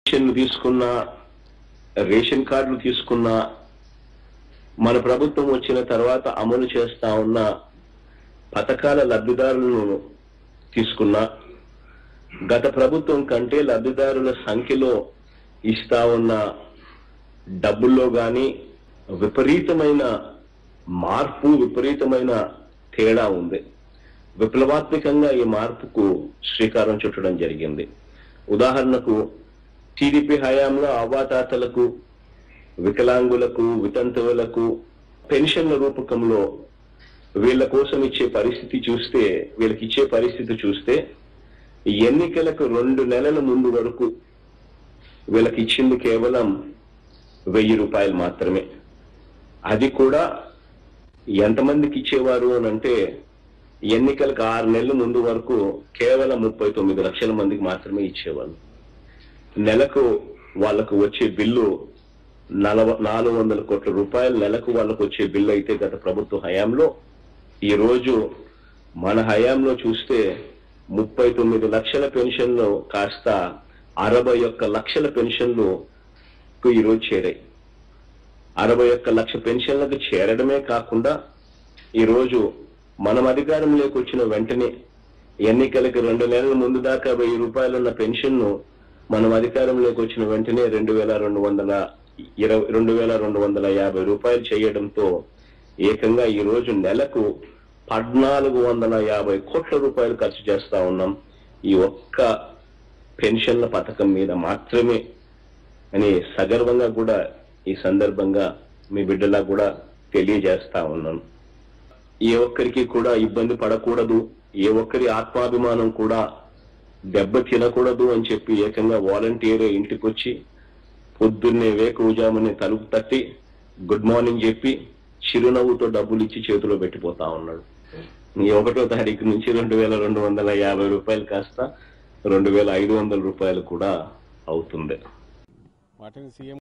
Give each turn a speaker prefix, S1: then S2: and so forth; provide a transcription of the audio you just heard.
S1: పెన్షన్లు తీసుకున్నా రేషన్ కార్డులు తీసుకున్నా మన ప్రభుత్వం వచ్చిన తర్వాత అమలు చేస్తా ఉన్న పథకాల లబ్ధిదారులను తీసుకున్నా గత ప్రభుత్వం కంటే లబ్ధిదారుల సంఖ్యలో ఇస్తా ఉన్న డబ్బుల్లో గాని విపరీతమైన మార్పు విపరీతమైన తేడా ఉంది విప్లవాత్మకంగా ఈ మార్పుకు శ్రీకారం చుట్టడం జరిగింది ఉదాహరణకు టీడీపీ హయాంలో అవ్వాతాతలకు వికలాంగులకు వితంతువులకు పెన్షన్ల రూపకంలో వీళ్ళ కోసం ఇచ్చే పరిస్థితి చూస్తే వీళ్ళకి ఇచ్చే పరిస్థితి చూస్తే ఎన్నికలకు రెండు నెలల ముందు వరకు వీళ్ళకి ఇచ్చింది కేవలం వెయ్యి రూపాయలు మాత్రమే అది కూడా ఎంతమందికి ఇచ్చేవారు అని అంటే ఎన్నికలకు ఆరు నెలల ముందు వరకు కేవలం ముప్పై తొమ్మిది లక్షల మందికి మాత్రమే ఇచ్చేవాళ్ళు నెలకు వాళ్ళకు వచ్చే బిల్లు నలవ నాలుగు వందల కోట్ల రూపాయలు నెలకు వాళ్ళకు వచ్చే బిల్లు అయితే గత ప్రభుత్వ హయాంలో ఈ రోజు మన హయాంలో చూస్తే ముప్పై తొమ్మిది లక్షల పెన్షన్లు కాస్త అరవై ఒక్క లక్షల పెన్షన్లు ఈ రోజు చేరాయి అరవై ఒక్క లక్ష పెన్షన్లకు చేరడమే కాకుండా ఈ రోజు మనం అధికారంలోకి వచ్చిన వెంటనే ఎన్నికలకి రెండు నెలల ముందు దాకా వెయ్యి రూపాయలున్న పెన్షన్ను మనం అధికారంలోకి వచ్చిన వెంటనే రెండు వేల రెండు వందల ఇరవై రెండు వేల రెండు వందల యాభై రూపాయలు చేయడంతో ఏకంగా ఈ రోజు నెలకు పద్నాలుగు వందల యాభై కోట్ల రూపాయలు ఖర్చు చేస్తా ఉన్నాం ఈ ఒక్క పెన్షన్ల పథకం మీద మాత్రమే అని సగర్వంగా కూడా ఈ సందర్భంగా మీ బిడ్డలా కూడా తెలియజేస్తా ఉన్నాను ఏ ఒక్కరికి కూడా ఇబ్బంది పడకూడదు ఏ ఒక్కరి ఆత్మాభిమానం కూడా దెబ్బ తినకూడదు అని చెప్పి ఏకంగా వాలంటీరే ఇంటికి వచ్చి పొద్దున్నే వేకువజామునే తలుపు తట్టి గుడ్ మార్నింగ్ చెప్పి చిరునవ్వుతో డబ్బులు ఇచ్చి చేతిలో పెట్టిపోతా ఉన్నాడు ఈ ఒకటో తారీఖు నుంచి రెండు వేల రెండు వందల యాభై రూపాయలు కాస్త రెండు వేల ఐదు వందల రూపాయలు కూడా అవుతుంది
S2: వాటిని సీఎం